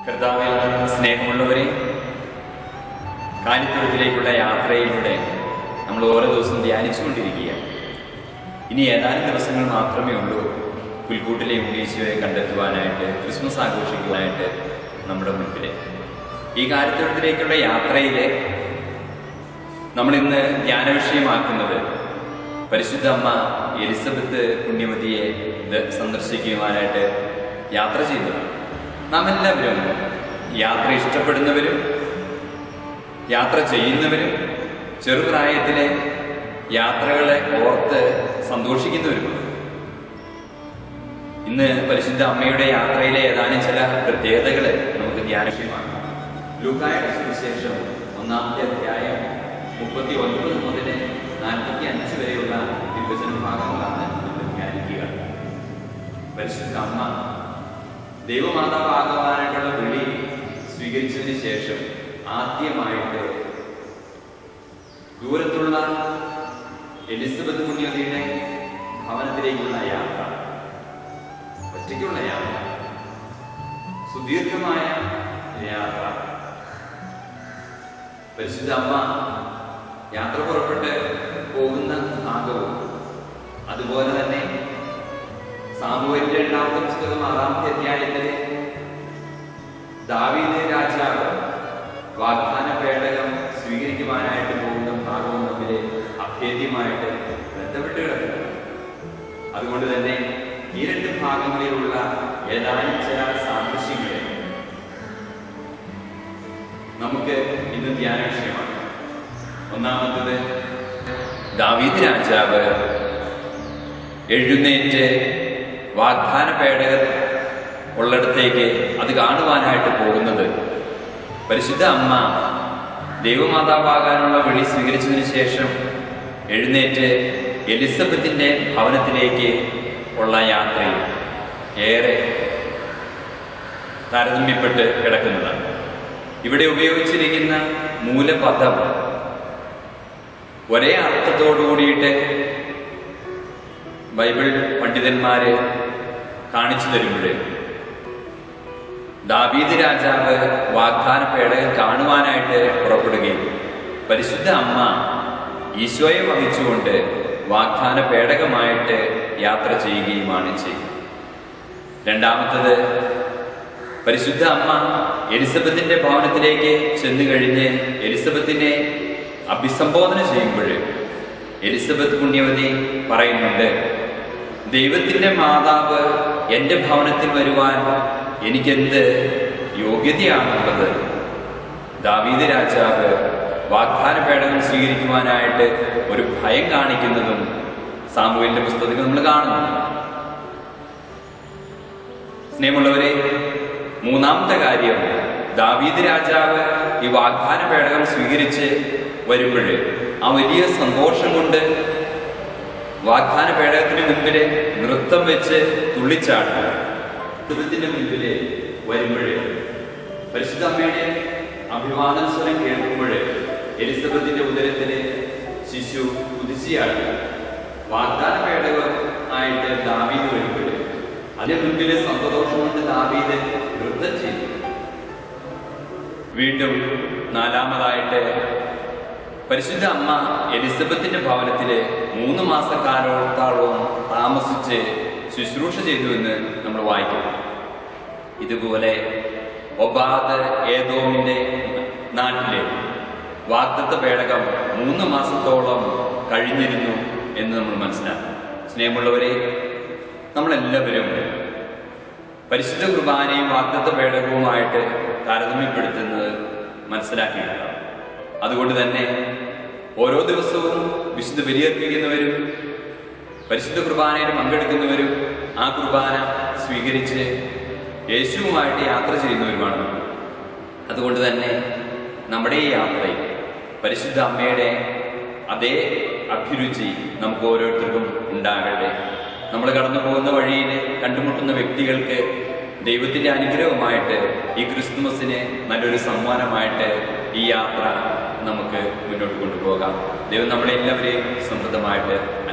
കർത്താവിൽ സ്നേഹമുള്ളവരെ കാലിത്തൊഴുത്തിലേക്കുള്ള യാത്രയിലൂടെ നമ്മൾ ഓരോ ദിവസവും ധ്യാനിച്ചുകൊണ്ടിരിക്കുകയാണ് ഇനി ഏതാനും ദിവസങ്ങൾ മാത്രമേ ഉള്ളൂ പുൽക്കൂട്ടിലെ ഉണ്ണീശോയെ കണ്ടെത്തുവാനായിട്ട് ക്രിസ്മസ് ആഘോഷിക്കുവാനായിട്ട് നമ്മുടെ മുൻപിൽ ഈ കാലിത്തൊഴുത്തിലേക്കുള്ള യാത്രയിൽ നമ്മൾ ഇന്ന് ധ്യാന വിഷയമാക്കുന്നത് പരിശുദ്ധ അമ്മ എലിസബത്ത് പുണ്യവതിയെ ഇത് സന്ദർശിക്കുവാനായിട്ട് യാത്ര ചെയ്തത് നാം എല്ലാവരും യാത്ര ഇഷ്ടപ്പെടുന്നവരും യാത്ര ചെയ്യുന്നവരും ചെറുപ്രായത്തിലെ യാത്രകളെ ഓർത്ത് സന്തോഷിക്കുന്നവരുമാണ് ഇന്ന് പരിശുദ്ധ അമ്മയുടെ യാത്രയിലെ ഏതാനും ചില പ്രത്യേകതകൾ നമുക്ക് ധ്യാനവിഷയമാണ് ലൂക്കായുടെ സുവിശേഷം ഒന്നാമത്തെ അധ്യായം മുപ്പത്തി ഒൻപത് മുതൽ നാൽപ്പത്തി അഞ്ച് വരെയുള്ള വിഭജന ഭാഗങ്ങളാണ് നമ്മൾ ധ്യാനിക്കുക പരിശുദ്ധ അമ്മ ദൈവമാതാവാകുവാനായിട്ടുള്ള വിളി സ്വീകരിച്ചതിന് ശേഷം ആദ്യമായിട്ട് ദൂരത്തുള്ള എലിസബത്ത് പുണ്യവതിയുടെ ഭവനത്തിലേക്കുള്ള യാത്ര ഒറ്റയ്ക്കുള്ള യാത്ര സുദീർഘമായ യാത്ര പരിശുദ്ധ അമ്മ യാത്ര പുറപ്പെട്ട് പോകുന്ന ഭാഗവും അതുപോലെ തന്നെ സാമൂഹ്യന്റെ രണ്ടാമത്തെ പുസ്തകം ആറാമത്തെ അധ്യായത്തില് ദാവീദ് രാജാവ് വാഗ്ദാന പേടകം സ്വീകരിക്കുവാനായിട്ട് പോകുന്ന ഭാഗവും തമ്മില് അഭേദ്യമായിട്ട് ബന്ധപ്പെട്ട് കിടക്കുന്നു അതുകൊണ്ട് തന്നെ ഈ രണ്ട് ഭാഗങ്ങളിലുള്ള ഏതാനും ചില സാദൃശ്യങ്ങളെ നമുക്ക് ഇന്ന് ധ്യാന വിഷയമാണ് ഒന്നാമത്തത് ദാവീദ് രാജാവ് എഴുന്നേറ്റ് വാഗ്ദാന പേടകം ഉള്ളിടത്തേക്ക് അത് കാണുവാനായിട്ട് പോകുന്നത് പരിശുദ്ധ അമ്മ ദൈവമാതാവാകാനുള്ള വിളി സ്വീകരിച്ചതിന് ശേഷം എഴുന്നേറ്റ് എലിസബത്തിന്റെ ഭവനത്തിലേക്ക് ഉള്ള യാത്രയിൽ ഏറെ താരതമ്യപ്പെട്ട് കിടക്കുന്നതാണ് ഇവിടെ ഉപയോഗിച്ചിരിക്കുന്ന മൂലപദം ഒരേ അർത്ഥത്തോടു കൂടിയിട്ട് ബൈബിൾ പണ്ഡിതന്മാര് കാണിച്ചു തരുമ്പോൾ ദാവീദ് രാജാവ് വാഗ്ദാന പേടകം കാണുവാനായിട്ട് പുറപ്പെടുകയും പരിശുദ്ധ അമ്മ ഈശോയെ വഹിച്ചുകൊണ്ട് വാഗ്ദാന പേടകമായിട്ട് യാത്ര ചെയ്യുകയുമാണ് ചെയ്യുന്നത് രണ്ടാമത്തത് പരിശുദ്ധ അമ്മ എലിസബത്തിന്റെ ഭവനത്തിലേക്ക് ചെന്നു കഴിഞ്ഞ് എലിസബത്തിനെ അഭിസംബോധന ചെയ്യുമ്പോൾ എലിസബത്ത് പുണ്യവതി പറയുന്നുണ്ട് ദൈവത്തിന്റെ മാതാവ് എൻ്റെ ഭവനത്തിൽ വരുവാൻ എനിക്കെന്ത് യോഗ്യതയാണുള്ളത് ദാവീദ് രാജാവ് വാഗ്ദാന പേടകം സ്വീകരിക്കുവാനായിട്ട് ഒരു ഭയം കാണിക്കുന്നതും സാമൂഹ്യന്റെ പുസ്തകത്തിൽ നമ്മൾ കാണുന്നു സ്നേഹമുള്ളവരെ മൂന്നാമത്തെ കാര്യം ദാവീദ് രാജാവ് ഈ വാഗ്ദാന പേടകം സ്വീകരിച്ച് വരുമ്പോൾ ആ വലിയ സന്തോഷം കൊണ്ട് വാഗ്ദാന പേടകത്തിന് മുൻപില് നൃത്തം വെച്ച് തുള്ളിച്ചാടും ദൈവത്തിന്റെ മുൻപില് വരുമ്പോൾ പരിശുദ്ധ അമ്മയുടെ അഭിവാദന സ്വരം കേൾക്കുമ്പോൾ എലിസബത്തിന്റെ ഉദരത്തില് ശിശു കുതിച്ചിയാടും വാഗ്ദാന പേടകം ആയിട്ട് ദാവീദ് വരുമ്പോൾ അതിന്റെ മുൻപില് സന്തോഷം കൊണ്ട് ദാവീദ് നൃത്തം ചെയ്തു വീണ്ടും നാലാമതായിട്ട് പരിശുദ്ധ അമ്മ എലിസബത്തിന്റെ ഭവനത്തില് മൂന്ന് മാസക്കാലോളത്തോളം താമസിച്ച് ശുശ്രൂഷ ചെയ്തുവെന്ന് നമ്മൾ വായിക്കുന്നു ഇതുപോലെ ഒബാദ് ഏതോമിന്റെ നാട്ടിലെ വാഗ്ദത്ത പേടകം മൂന്ന് മാസത്തോളം കഴിഞ്ഞിരുന്നു എന്ന് നമ്മൾ മനസ്സിലാക്കും സ്നേഹമുള്ളവരെ നമ്മളെല്ലാവരും പരിശുദ്ധ കുർബാനയും വാഗ്ദത്ത പേടകവുമായിട്ട് താരതമ്യപ്പെടുത്തുന്നത് മനസ്സിലാക്കിയിട്ടുണ്ടാവും അതുകൊണ്ട് തന്നെ ഓരോ ദിവസവും വിശുദ്ധ ബലിയർപ്പിക്കുന്നവരും പരിശുദ്ധ കുർബാനയിൽ പങ്കെടുക്കുന്നവരും ആ കുർബാന സ്വീകരിച്ച് യേശുവുമായിട്ട് യാത്ര ചെയ്യുന്നവരുമാണ് നമ്മൾ. അതുകൊണ്ട് തന്നെ നമ്മുടെ ഈ യാത്രയിൽ പരിശുദ്ധ അമ്മയുടെ അതേ അഭിരുചി നമുക്ക് ഓരോരുത്തർക്കും ഉണ്ടാകട്ടെ നമ്മൾ കടന്നു പോകുന്ന വഴിയിൽ കണ്ടുമുട്ടുന്ന വ്യക്തികൾക്ക് ദൈവത്തിന്റെ അനുഗ്രഹമായിട്ട് ഈ ക്രിസ്തുമസിന് നല്ലൊരു സമ്മാനമായിട്ട് ഈ യാത്ര നമുക്ക് മുന്നോട്ട് കൊണ്ടുപോകാം ദൈവം നമ്മളെല്ലാവരെയും സമൃദ്ധമായിട്ട്